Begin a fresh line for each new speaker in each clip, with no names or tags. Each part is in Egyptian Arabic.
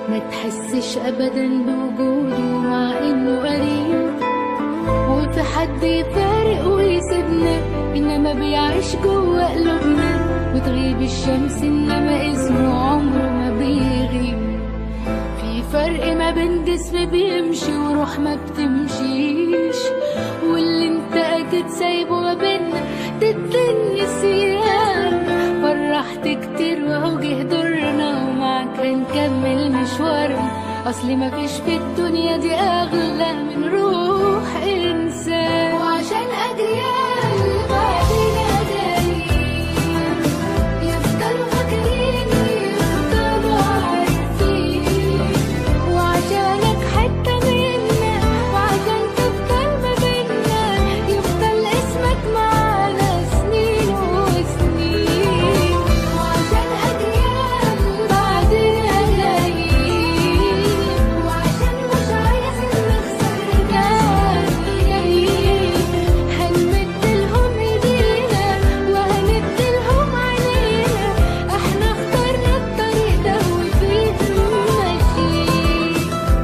ما تحسش ابدا بوجوده مع انه قريب وفي حد يفارق ويسيبنا انما بيعيش جوه قلوبنا وتغيب الشمس انما اسمه عمره ما بيغيب في فرق ما بين جسم بيمشي وروح ما بتمشيش واللي انت اكيد سايبه ما بينا ضد النسيان فرحت كتير وهو جه دورنا ومعاك هنكمل مشوارنا اصل ما فيش في الدنيا دي اغلى من روح انسان وعشان اجيال بعدنا دايم يفضلوا فاكريني يفضلوا عارفين وعشانك حتة منا وعشان تفضل ما بينا يفضل اسمك معانا سنين وسنين وعشان أجيال بعدنا جايين وعشان مش عايزين نخسر ناس جايين هنمد لهم ايدينا وهند لهم عينينا احنا اخترنا الطريق ده وفيه ماشيين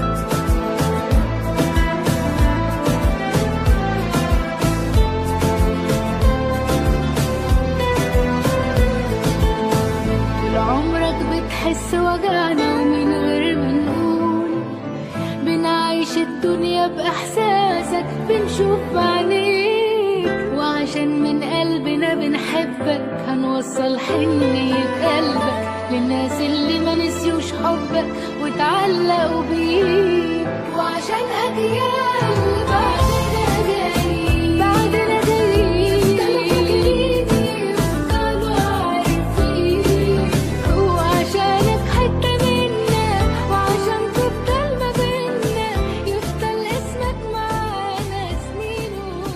طول عمرك بتحس وجعنا ومن غير ما نقول بنعيش الدنيا بإحساسك بنشوف بعينيك وعشان من قلبنا بنحبك هنوصل حنية قلبك للناس اللي ما نسيوش حبك وتعلقوا بيك وعشان أجيال بعدنا جايين بعدنا جايين يفضلوا عارفين وعشانك حتة منا وعشان تفضل ما بينا يفضل اسمك معانا سنين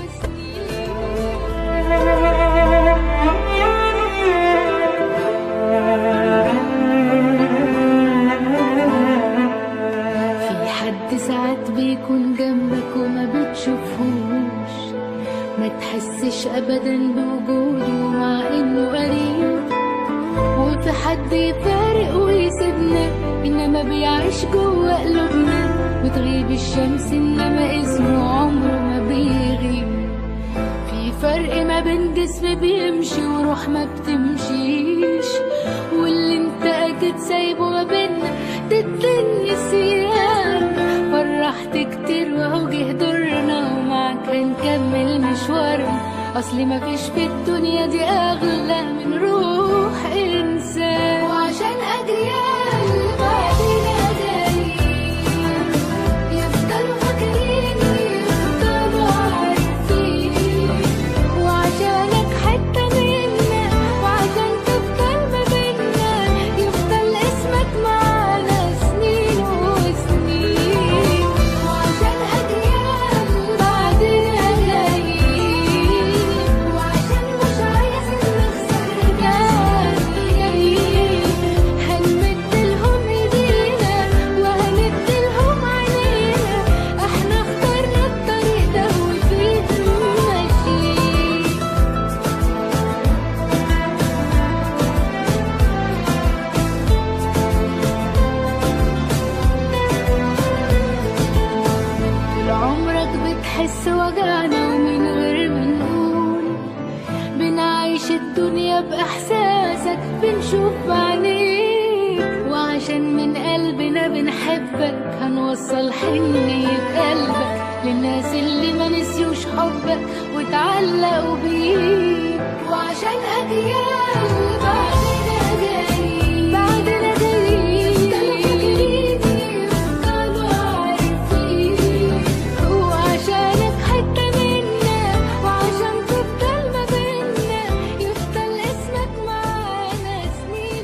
في حد ساعات بيكون جنبك وما بتشوفهوش ما تحسش ابدا بوجوده مع انه قريب وفي حد يفارق ويسيبنا انما بيعيش جوه قلوبنا وتغيب الشمس انما اسمه عمره ما بيغيب في فرق ما بين جسم بيمشي وروح ما بتمشيش واللي انت اكيد سايبه ما بينا ضد النسيان فرحت كتير وهو جه دورنا ومعاك هنكمل مشوارنا اصل ما فيش في الدنيا دي اغلى من روح انسان وعشان اجيال بعدنا جايين يفضلوا فاكريني يفضلوا عارفين وعشانك حتة منا وعشان تفضل ما بينا يفضل اسمك معانا سنين وسنين وعشان أجيال بعدنا جايين وعشان مش عايزين نخسر ناس جايين هنمد لهم ايدينا وهند لهم عينينا احنا اخترنا الطريق ده وفيه ماشيين طول عمرك بتحس وجعنا ومن غير ما نقول بنعيش الدنيا بإحساسك بنشوف بعينيك وعشان من قلبنا بنحبك هنوصل حنية قلبك للناس اللي ما نسيوش حبك وتعلقوا بيك وعشان أجيال بعدنا جايين بعدنا جايين يفضلوا عارفين وعشانك حتة منا وعشان تفضل ما بينا يفضل اسمك معانا سنين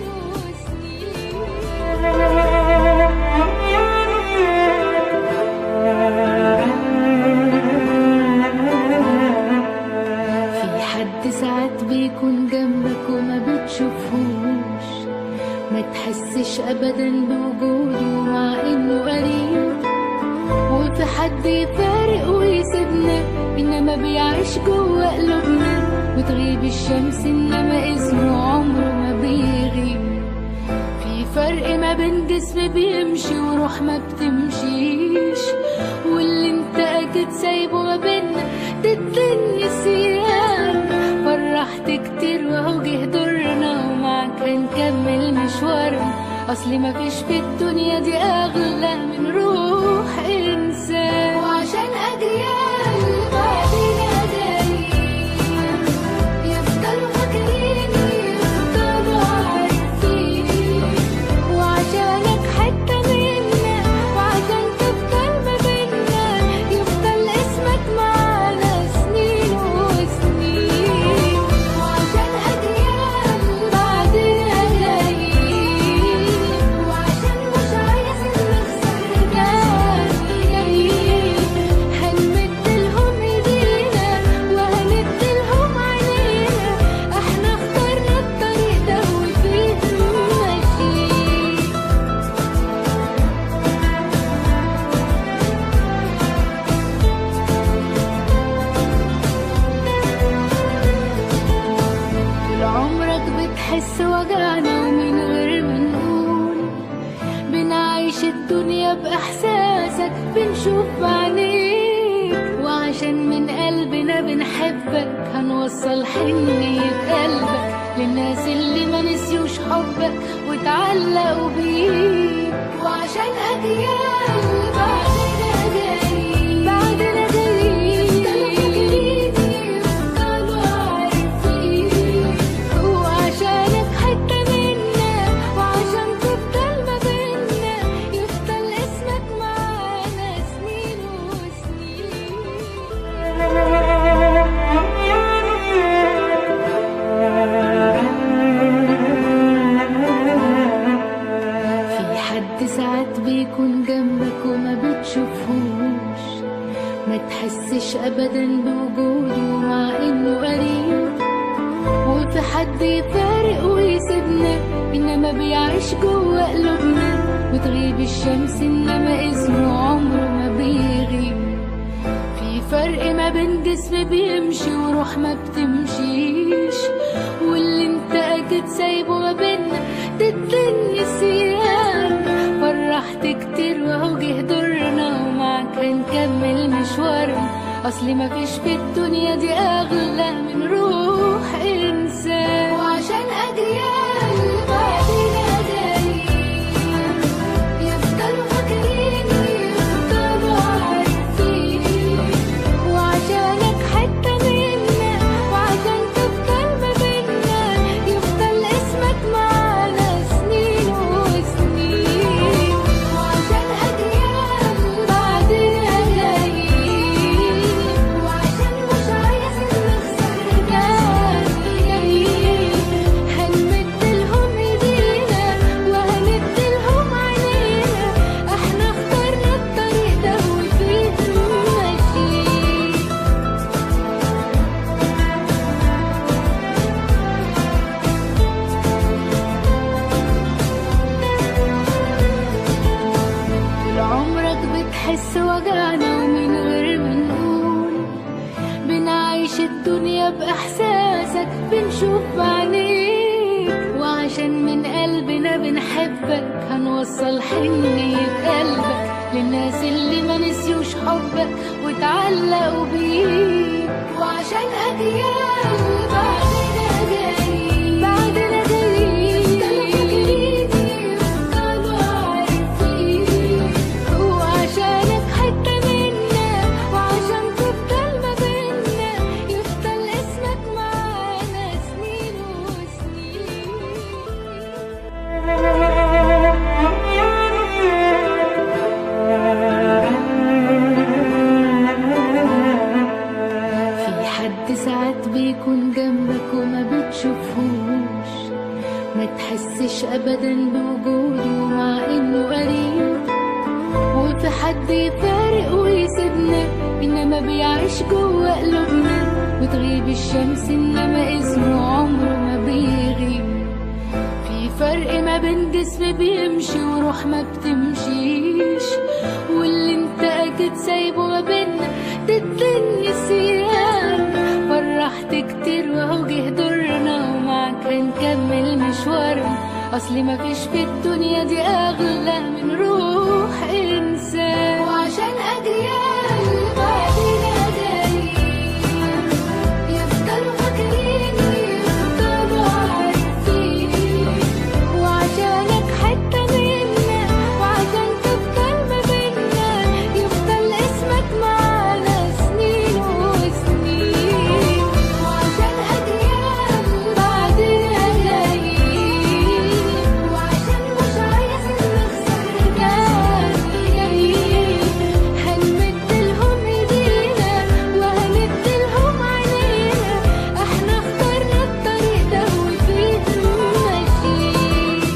وسنين في حد ساعات بيكون جنبك وما بتشوفهوش ما تحسش ابدا بوجوده مع انه قريب وفي حد يفارق ويسيبنا انما بيعيش جوه قلوبنا وتغيب الشمس انما اسمه عمره ما بيغيب في فرق ما بين جسم بيمشي وروح ما بتمشيش واللي انت اكيد سايبه ما بينا ضد النسيان فرحت كتير وهو جه دورنا ومعاك هنكمل مشوارنا اصلي مفيش في الدنيا دي اغلى من روح انسان وعشان اجيال بعدين جايين يفضلوا فاكريني يفضلوا عارفين وعشانك حتة منا وعشان تفضل ما بينا يفضل اسمك معانا سنين وسنين وعشان أجيال بعدنا جايين وعشان مش عايز نخسر جايين هنمدلهم ايدينا وهندلهم عينينا احنا اخترنا الطريق ده وفيه ماشيين طول عمرك بتحس وجعنا ومن غير ما نقول بنعيش الدنيا بإحساسك بنشوف بعينيك وعشان من قلبنا بنحبك هنوصل حنية قلبك للناس اللي ما نسيوش حبك واتعلقوا بيك وعشان أجيال بعدنا جايين بعدنا جايين يفضلوا عارفين وعشانك حتة منا وعشان تفضل ما بينا يفضل اسمك معانا سنين وسنين في حد ساعات بيكون جنبك وما بتشوفهوش ما تحسش ابدا بوجوده مع انه قريب وفي حد يفارق ويسيبنا انما بيعيش جوه قلوبنا وتغيب الشمس انما اسمه عمره ما بيغيب في فرق ما بين جسم بيمشي وروح ما بتمشيش واللي انت اكيد سايبه ما بينا ضد النسيان فرحت كتير وهو جه دورنا ومعاك هنكمل مشوارنا اصلي مفيش في الدنيا دي اغلى من روح انسان وعشان اجيال بعدنا جايين يفضلوا فاكريني يفضلوا عارفين وعشانك حتة منا وعشان تفضل ما بينا يفضل اسمك معانا سنين وسنين وعشان أجيال بعدنا جايين وعشان مش عايز نخسر جايين هنمدلهم ايدينا وهندلهم عينينا احنا اخترنا الطريق ده وفيه ماشيين طول عمرك بتحس وجعنا ومن غير ما نقول بنعيش الدنيا بإحساسك بنشوف بعينيك وعشان من قلبنا بنحبك هنوصل حنية قلبك للناس اللي ما نسيوش حبك واتعلقوا بيك وعشان أجيال بعدنا جايين بعدنا جايين يفضلوا عارفين وعشانك حتة منا وعشان تفضل ما بينا يفضل اسمك معانا سنين في حد ساعات بيكون جنبك وما بتشوفهوش ما تحسش ابدا بوجوده مع انه قريب وفي حد يفارق ويسيبنا انما بيعيش جوه قلوبنا وتغيب الشمس انما اسمه عمره ما بيغيب في فرق ما بين جسم بيمشي وروح ما بتمشيش واللي انت اكيد سايبه ما بينا ضد النسيان فرحت كتير وهو جه دورنا ومعاك هنكمل مشوارنا اصلي مفيش في الدنيا دي اغلى من روح انسان وعشان اجيال بعدنا جايين يفضلوا فاكريني يفضلوا عارفين وعشانك حتة منا وعشان تفضل ما بينا يفضل اسمك معانا سنين وسنين وعشان أجيال بعدنا جايين وعشان مش عايزين نخسر ناس جايين هنمد لهم ايدينا وهند لهم عينينا احنا اخترنا الطريق ده وفيه ماشيين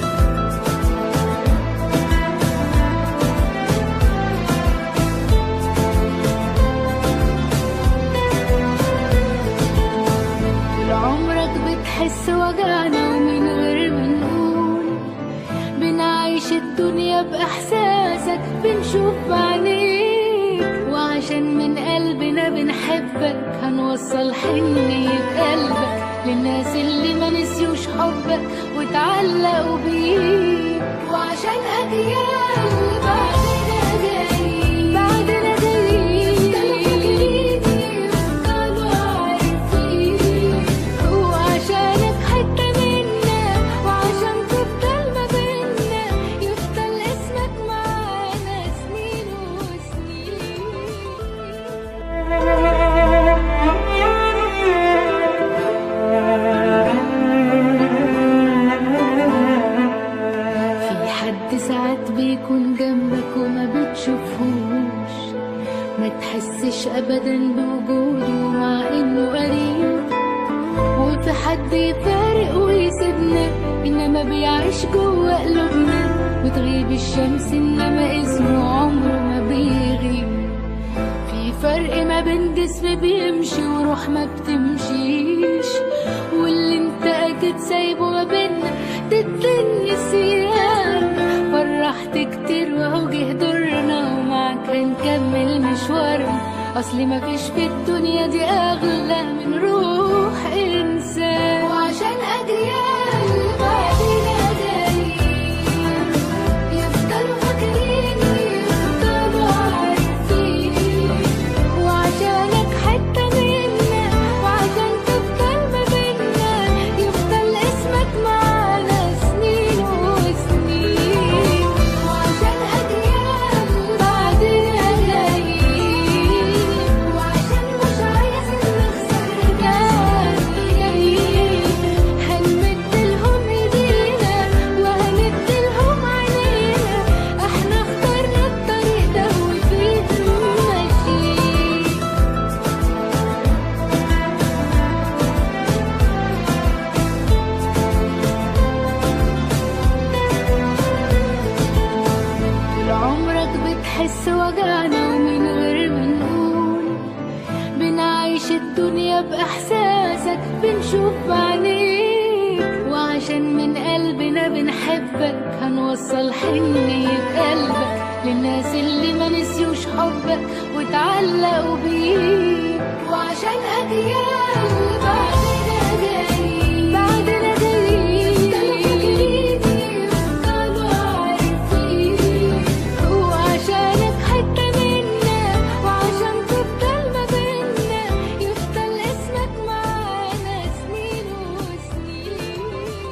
طول عمرك بتحس وجعنا ومن غير ما نقول بنعيش الدنيا بإحساسك بنشوف بعينيك وعشان من قلبنا بنحبك هنوصل حنية قلبك للناس اللي ما نسيوش حبك وتعلقوا بيك وعشان أجيال بعدنا جايين بعدنا جايين يفضلوا عارفين وعشانك حتة منا وعشان تفضل ما بينا يفضل اسمك معانا سنين في حد ساعات بيكون جنبك وما بتشوفهوش ما تحسش ابدا بوجوده مع انه قريب وفي حد يفارق ويسيبنا انما بيعيش جوه قلوبنا وتغيب الشمس انما اسمه عمره ما بيغيب في فرق ما بين جسم بيمشي وروح ما بتمشيش واللي انت اكيد سايبه ما بينا ضد النسيان فرحت كتير وهو جه دورنا ومعاك هنكمل مشوارنا اصلي مفيش في الدنيا دي اغلى من روح انسان وعشان اجيال بعدنا جايين يفضلوا فاكريني يفضلوا عارفين وعشانك حتة منا وعشان تفضل ما بينا يفضل اسمك معانا سنين وسنين وعشان أجيال بعدنا جايين وعشان مش عايزين نخسر ناس جايين هنمد لهم ايدينا وهند لهم عينينا احنا اخترنا الطريق ده وفيه ماشيين طول عمرك بتحس وجعنا ومن غير ما نقول بنعيش الدنيا بإحساسك بنشوف بعينيك وعشان من قلبنا بنحبك هنوصل حنية قلبك للناس اللي ما نسيوش حبك وتعلقوا بيك وعشان أجيال بعدنا جايين بعدنا جايين يفضلوا عارفين وعشانك حتة منا وعشان تفضل ما بينا يفضل اسمك معانا سنين وسنين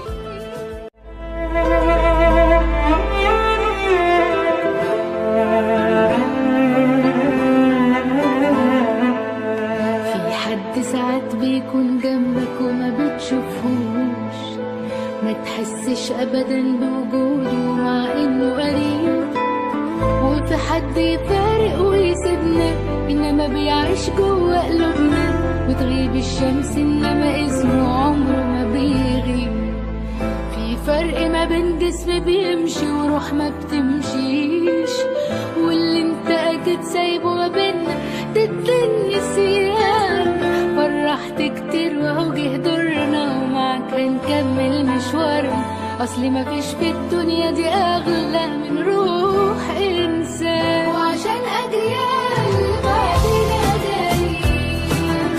في حد ساعات بيكون جنبك وما بتشوفهوش ما تحسش ابدا بوجوده مع انه قريب وفي حد يفارق ويسيبنا انما بيعيش جوه قلوبنا وتغيب الشمس انما اسمه عمره ما بيغيب في فرق ما بين جسم بيمشي وروح ما بتمشيش واللي انت اكيد سايبه ما بينا ضد النسيان فرحت كتير وهو جه دورنا ومعاك هنكمل مشوارنا اصلي مفيش في الدنيا دي اغلى من روح انسان وعشان اجيال بعدنا جايين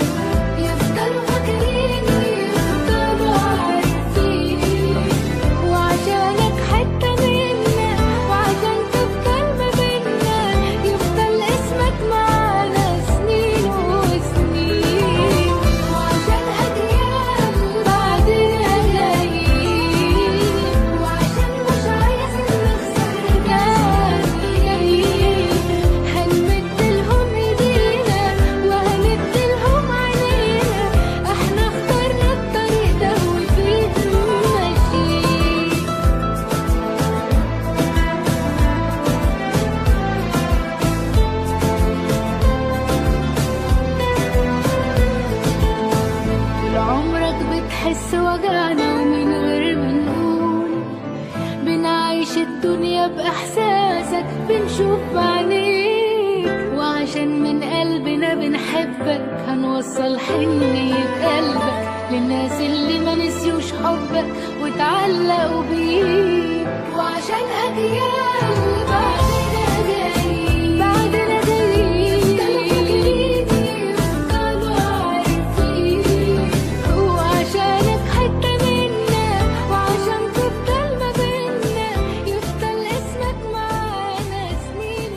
يفضلوا فاكريني يفضلوا عارفين وعشان بنشوف بعينيك وعشان من قلبنا بنحبك هنوصل حنية قلبك للناس اللي ما نسيوش حبك وتعلقوا بيك وعشان أجيال بعدنا جايين بعدنا جايين يفضلوا فاكريني يفضلوا عارفين وعشانك حتة منا وعشان تفضل ما بينا يفضل اسمك معانا سنين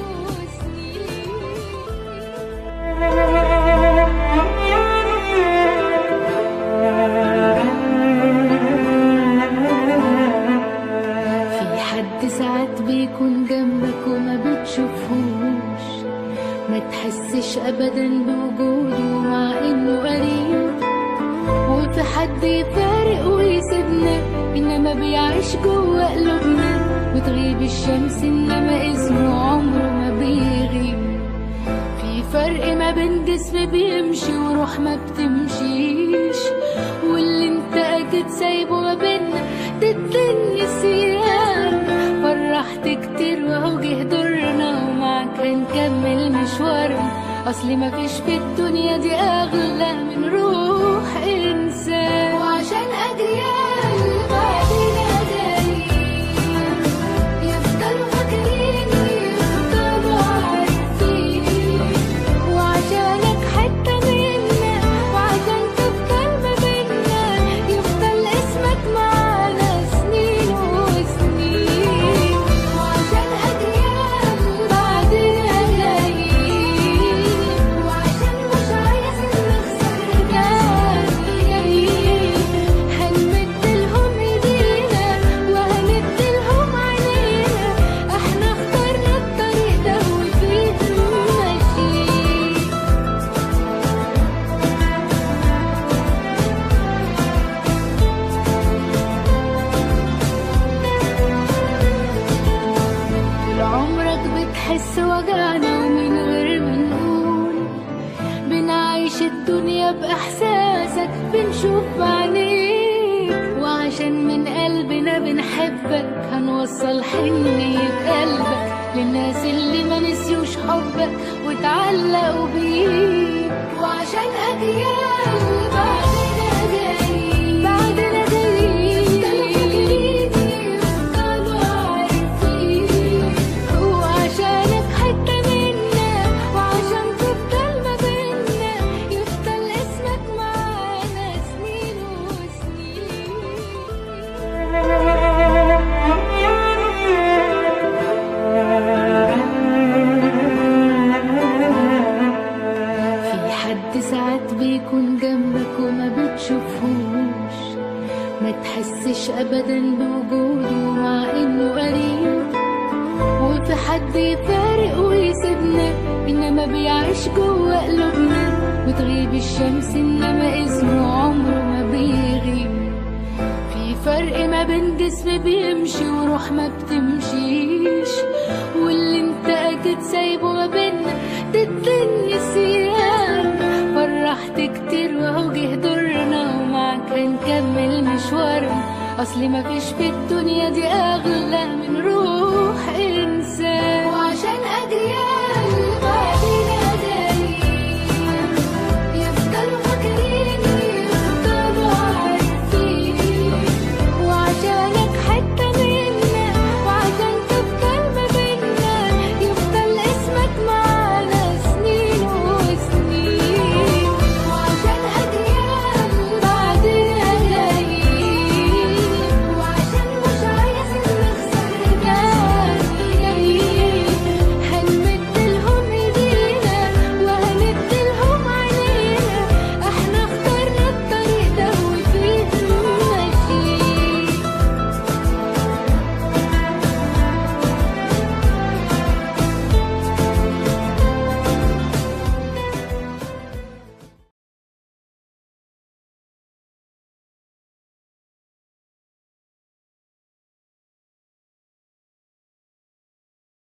في حد ساعات بيكون جنبك وما بتشوفهوش ما تحسش ابدا بوجوده مع انه قريب وفي حد يفارق ويسيبنا انما بيعيش جوه قلوبنا وتغيب الشمس انما اسمه عمره ما بيغيب في فرق ما بين جسم بيمشي وروح ما بتمشيش واللي انت اكيد سايبه ما بينا ضد النسيان فرحت كتير وهو جه دورنا ومعاك هنكمل مشوارنا اصل ما فيش في الدنيا دي اغلى من روح انسان وعشان اجيال بعدنا جايين يفضلوا فاكريني يفضلوا عارفين وعشانك حتة منا وعشان تفضل ما بينا يفضل اسمك معانا سنين وسنين وعشان أجيال بعدنا جايين وعشان مش عايز نخسر جايين هنمدلهم ايدينا وهندلهم عينينا احنا اخترنا الطريق ده وفيه ماشيين طول عمرك بتحس وجعنا ومن غير ما نقول بنعيش الدنيا بإحساسك بنشوف بعينيك وعشان من قلبنا بنحبك هنوصل حنية قلبك للناس اللي ما نسيوش حبك وتعلقوا بيك وعشان أجيال بعدنا جايين بعدنا جايين يفضلوا فاكريني يفضلوا عارفين وعشانك حتة منا وعشان تفضل ما بينا يفضل اسمك معانا سنين في حد ساعات بيكون جنبك وما بتشوفهوش ما تحسش ابدا بوجوده مع انه قريب وفي حد يفارق ويسيبنا انما بيعيش جوه قلوبنا وتغيب الشمس انما اسمه عمره ما بيغيب في فرق ما بين جسم بيمشي وروح ما بتمشيش واللي انت اكيد سايبه ما بينا ضد النسيان فرحت كتير وهو جه دورنا ومعاك هنكمل مشوارنا اصل ما فيش في الدنيا دي اغلى من روح انسان